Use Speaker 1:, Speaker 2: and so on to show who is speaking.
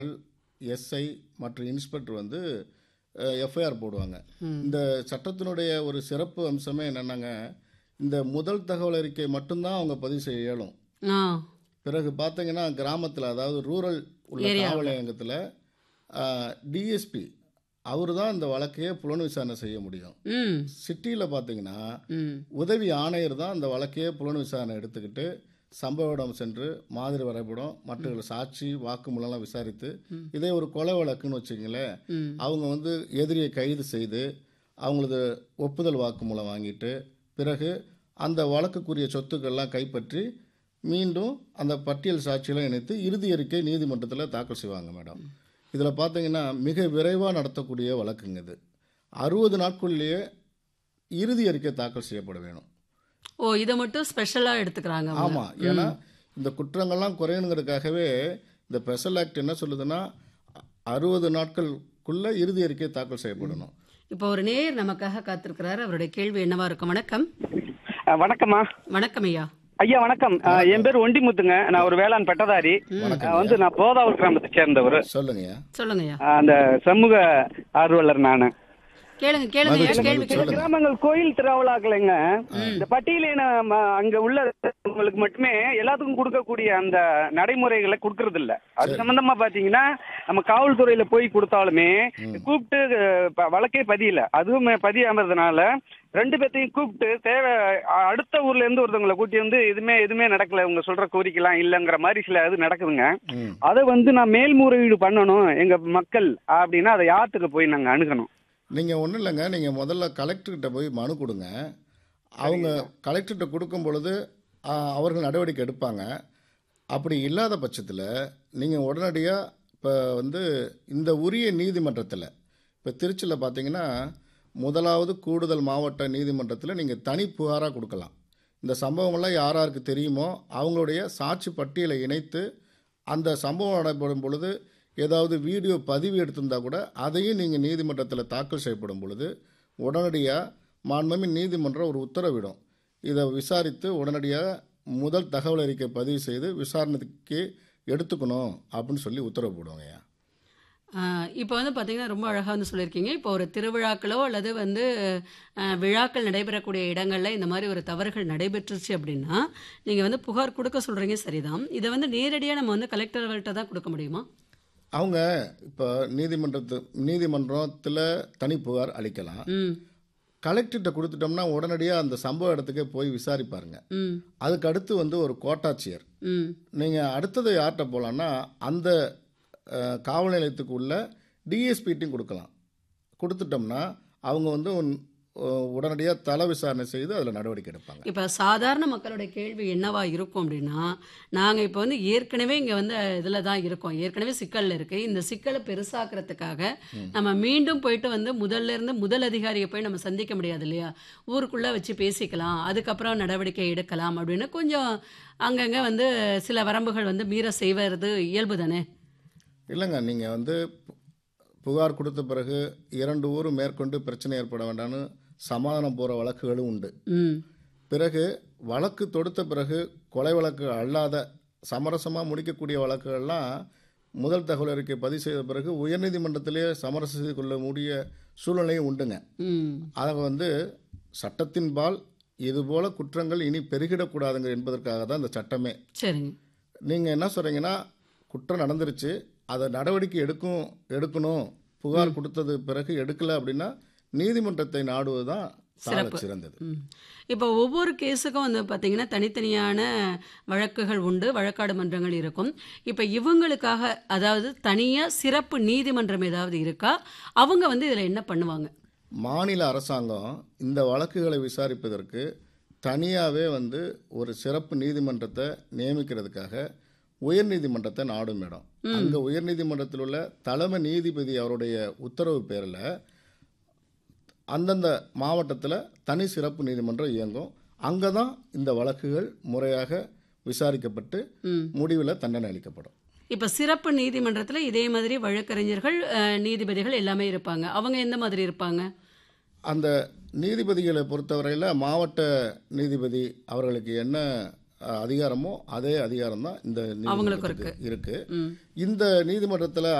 Speaker 1: SI மற்றும் inspector வந்து FIR போடுவாங்க இந்த சட்டத்தினுடைய ஒரு சிறப்பு அம்சமே என்னென்னாங்க இந்த முதல் தகவல் அறிக்கை மட்டும்தான் அவங்க பதிவு செய்ய இயலும்
Speaker 2: ஆ
Speaker 1: பிறகு பார்த்தீங்கன்னா கிராமத்தில் அதாவது ரூரல் உள்ள காவல் நிலையத்தில் டிஎஸ்பி அவர் தான் இந்த வழக்கையே புலன் விசாரணை செய்ய முடியும்
Speaker 2: ம்
Speaker 1: சிட்டியில் பார்த்தீங்கன்னா
Speaker 2: ம்
Speaker 1: உதவி ஆணையர் தான் இந்த வழக்கையே புலன் விசாரணை எடுத்துக்கிட்டு சம்பவ இடம் சென்று மாதிரி வரைபடம் மற்ற சாட்சி வாக்குமூலம்லாம் விசாரித்து இதே ஒரு கொலை வழக்குன்னு வச்சுங்களேன்
Speaker 2: ம்
Speaker 1: அவங்க வந்து எதிரியை கைது செய்து அவங்களது ஒப்புதல் வாக்குமூலம் வாங்கிட்டு பிறகு அந்த வழக்குக்குரிய சொத்துக்கள்லாம் கைப்பற்றி மீண்டும் அந்த பட்டியல் சாட்சியெல்லாம் இணைத்து இறுதி அறிக்கை நீதிமன்றத்தில் தாக்கல் செய்வாங்க மேடம் இதில் பார்த்தீங்கன்னா மிக விரைவாக நடத்தக்கூடிய வழக்குங்க இது அறுபது நாட்குள்ளேயே இறுதி அறிக்கை தாக்கல் செய்யப்பட வேணும்
Speaker 2: ஓ இதை மட்டும் ஸ்பெஷலாக எடுத்துக்கிறாங்க அவங்க.
Speaker 1: ஆமாம் ஏன்னா இந்த குற்றங்கள்லாம் குறையணுங்கிறதுக்காகவே இந்த ஸ்பெஷல் ஆக்ட் என்ன சொல்லுதுன்னா அறுபது நாட்களுக்குள்ள இறுதி அறிக்கை தாக்கல் செய்யப்படணும்
Speaker 2: இப்போ ஒரு நேயர் நமக்காக காத்திருக்கிறாரு அவருடைய கேள்வி என்னவா இருக்கும் வணக்கம்
Speaker 3: அஹ் வணக்கம்மா
Speaker 2: வணக்கம் ஐயா
Speaker 3: ஐயா வணக்கம் அஹ் என் பேர் ஒண்டிமுத்துங்க நான் ஒரு வேளாண் பட்டதாரி அஹ் வந்து நான் போதாவூர் கிராமத்தை சேர்ந்தவர்
Speaker 1: சொல்லுங்கய்யா
Speaker 2: சொல்லுங்க ஐயா
Speaker 3: அஹ் அந்த சமூக ஆர்வலர் நான்
Speaker 2: கேளுங்க கேளுங்க ஐயா
Speaker 1: மகிழ்ச்சி,
Speaker 2: கேள்வி
Speaker 1: மகிழ்ச்சி.
Speaker 2: கேளுங்க
Speaker 3: கிராமங்கள் கோயில் திருவிழாக்களைங்க இந்த பட்டியலின ம- அங்க உள்ள உங்களுக்கு மட்டுமே எல்லாத்துக்கும் கொடுக்கக்கூடிய அந்த நடைமுறைகளை கொடுக்கறது இல்ல அது சம்பந்தமா பாத்தீங்கன்னா நம்ம காவல்துறையில போய் கொடுத்தாலுமே கூப்பிட்டு அஹ், ப- வழக்கே பதியல அதுவும் பதியாமறதுனால ரெண்டு பேர்த்தையும் கூப்பிட்டு தேவை அ- அடுத்த ஊர்ல இருந்து ஒருத்தவங்களை கூட்டி வந்து எதுவுமே எதுவுமே நடக்கல உங்க சொல்ற கோரிக்கைலாம் இல்லைங்கிற மாதிரி சில இது நடக்குதுங்க
Speaker 1: ம்
Speaker 3: அதை வந்து நான் மேல்முறையீடு பண்ணணும் எங்க மக்கள் அப்படின்னா அதை யார்கிட்ட போய் நாங்க அணுகணும்
Speaker 1: நீங்கள் ஒன்றும் இல்லைங்க நீங்கள் முதல்ல கலெக்டர்கிட்ட போய் மனு கொடுங்க அவங்க கலெக்டர்கிட்ட கொடுக்கும் பொழுது ஆ, அவர்கள் நடவடிக்கை எடுப்பாங்க அப்படி இல்லாத பட்சத்தில் நீங்கள் உடனடியாக இப்போ வந்து இந்த உரிய நீதிமன்றத்தில் இப்போ திருச்சியில் பார்த்தீங்கன்னா முதலாவது கூடுதல் மாவட்ட நீதிமன்றத்தில் நீங்கள் தனி புகாராக கொடுக்கலாம் இந்த சம்பவங்கள்லாம் யார் யாருக்கு தெரியுமோ அவங்களுடைய சாட்சி பட்டியலை இணைத்து அந்த சம்பவம் நடைபெறும் பொழுது ஏதாவது வீடியோ பதிவு எடுத்திருந்தா கூட அதையும் நீங்கள் நீதிமன்றத்தில் தாக்கல் செய்யப்படும் பொழுது உடனடியாக மாண்புமிகு நீதிமன்றம் ஒரு உத்தரவிடும் இதை விசாரித்து உடனடியாக முதல் தகவல் அறிக்கை பதிவு செய்து விசாரணைக்கு எடுத்துக்கணும் அப்படின்னு சொல்லி உத்தரவு போடுவாங்கய்யா
Speaker 2: ஆஹ் இப்போ வந்து பார்த்தீங்கன்னா ரொம்ப அழகாக வந்து சொல்லியிருக்கீங்க இப்போ ஒரு திருவிழாக்களோ அல்லது வந்து ஆஹ், விழாக்கள் நடைபெறக்கூடிய இடங்களில் இந்த மாதிரி ஒரு தவறுகள் நடைபெற்றுச்சு அப்படின்னா நீங்கள் வந்து புகார் கொடுக்க சொல்கிறீங்க சரிதான் இதை வந்து நேரடியாக நம்ம வந்து கலெக்டர்கள்ட்ட தான் கொடுக்க முடியுமா
Speaker 1: அவங்க இப்போ நீதிமன்றத்து நீதிமன்றத்தில் தனி புகார் அளிக்கலாம்
Speaker 2: ம்
Speaker 1: கலெக்டர்கிட்ட கொடுத்துட்டோம்னா உடனடியாக அந்த சம்பவ இடத்துக்கே போய் விசாரிப்பாருங்க
Speaker 2: ம்
Speaker 1: அதுக்கு அடுத்து வந்து ஒரு கோட்டாட்சியர்
Speaker 2: ம்
Speaker 1: நீங்கள் அடுத்தது யார்கிட்ட போகலான்னா அந்த அஹ், காவல் நிலையத்துக்கு உள்ள டிஎஸ்பிட்டையும் கொடுக்கலாம் கொடுத்துட்டோம்னா அவங்க வந்து உடனடியாக தல விசாரணை செய்து அதில் நடவடிக்கை எடுப்பாங்க
Speaker 2: இப்போ சாதாரண மக்களுடைய கேள்வி என்னவா இருக்கும் அப்படின்னா நாங்கள் இப்போ வந்து ஏற்கனவே இங்கே வந்து இதில் தான் இருக்கோம் ஏற்கனவே சிக்கலில் இருக்குது இந்த சிக்கலை பெருசாக்குறதுக்காக நம்ம மீண்டும் போயிட்டு வந்து முதல்ல இருந்து முதல் அதிகாரியை போய் நம்ம சந்திக்க முடியாது இல்லையா ஊருக்குள்ளே வச்சு பேசிக்கலாம் அதுக்கப்புறம் நடவடிக்கை எடுக்கலாம் அப்படின்னு கொஞ்சம் அங்கங்கே வந்து சில வரம்புகள் வந்து மீற செய்வது இயல்பு தானே
Speaker 1: இல்லைங்க நீங்கள் வந்து பு- புகார் கொடுத்த பிறகு இரண்டு ஊரும் மேற்கொண்டு பிரச்சனை ஏற்பட வேண்டாம்னு சமாதானம் போகிற வழக்குகளும் உண்டு
Speaker 2: ம்
Speaker 1: பிறகு வழக்கு தொடுத்த பிறகு கொலை வழக்கு அல்லாத சமரசமாக முடிக்கக்கூடிய வழக்குகள்லாம் முதல் தகவல் அறிக்கை பதிவு செய்த பிறகு உயர்நீதிமன்றத்திலே சமரசம் செய்து கொள்ள முடிய சூழ்நிலையும் உண்டுங்க
Speaker 2: ம்
Speaker 1: அதை வந்து சட்டத்தின்பால் இதுபோல குற்றங்கள் இனி பெருகிடக்கூடாதுங்க என்பதற்காக தான் இந்த சட்டமே
Speaker 2: சரிங்க
Speaker 1: நீங்கள் என்ன சொல்கிறீங்கன்னா குற்றம் நடந்துருச்சு அதை நடவடிக்கை எடுக்கும் எடுக்கணும் புகார் கொடுத்தது பிறகு எடுக்கல அப்படின்னா நீதிமன்றத்தை நாடுவது தான்
Speaker 2: சிறப்பு.
Speaker 1: சிறந்தது
Speaker 2: ம். இப்போ ஒவ்வொரு கேஸுக்கும் வந்து பார்த்தீங்கன்னா தனித்தனியான வழக்குகள் உண்டு வழக்காடு மன்றங்கள் இருக்கும் இப்போ இவங்களுக்காக அதாவது தனியாக சிறப்பு நீதிமன்றம் ஏதாவது இருக்கா அவங்க வந்து இதில் என்ன பண்ணுவாங்க
Speaker 1: மாநில அரசாங்கம் இந்த வழக்குகளை விசாரிப்பதற்கு தனியாகவே வந்து ஒரு சிறப்பு நீதிமன்றத்தை நியமிக்கிறதுக்காக உயர்நீதிமன்றத்தை நாடும் இடம் அங்கே உயர்நீதிமன்றத்தில் உள்ள தலைமை நீதிபதி அவருடைய உத்தரவு பேரில் அந்தந்த மாவட்டத்தில் தனி சிறப்பு நீதிமன்றம் இயங்கும் அங்கே தான் இந்த வழக்குகள் முறையாக விசாரிக்கப்பட்டு
Speaker 2: ம்.
Speaker 1: முடிவில் தண்டனை அளிக்கப்படும்
Speaker 2: இப்போ சிறப்பு நீதிமன்றத்தில் இதே மாதிரி வழக்கறிஞர்கள் அஹ், நீதிபதிகள் எல்லாமே இருப்பாங்க அவங்க எந்த மாதிரி இருப்பாங்க
Speaker 1: அந்த நீதிபதிகளை பொறுத்தவரையில் மாவட்ட நீதிபதி அவர்களுக்கு என்ன அஹ், அதிகாரமோ அதே அதிகாரம் தான் இந்த
Speaker 2: அவங்களுக்கும்
Speaker 1: நீதிமன்றத்துக்கு இருக்கு
Speaker 2: ம்
Speaker 1: இந்த நீதிமன்றத்தில்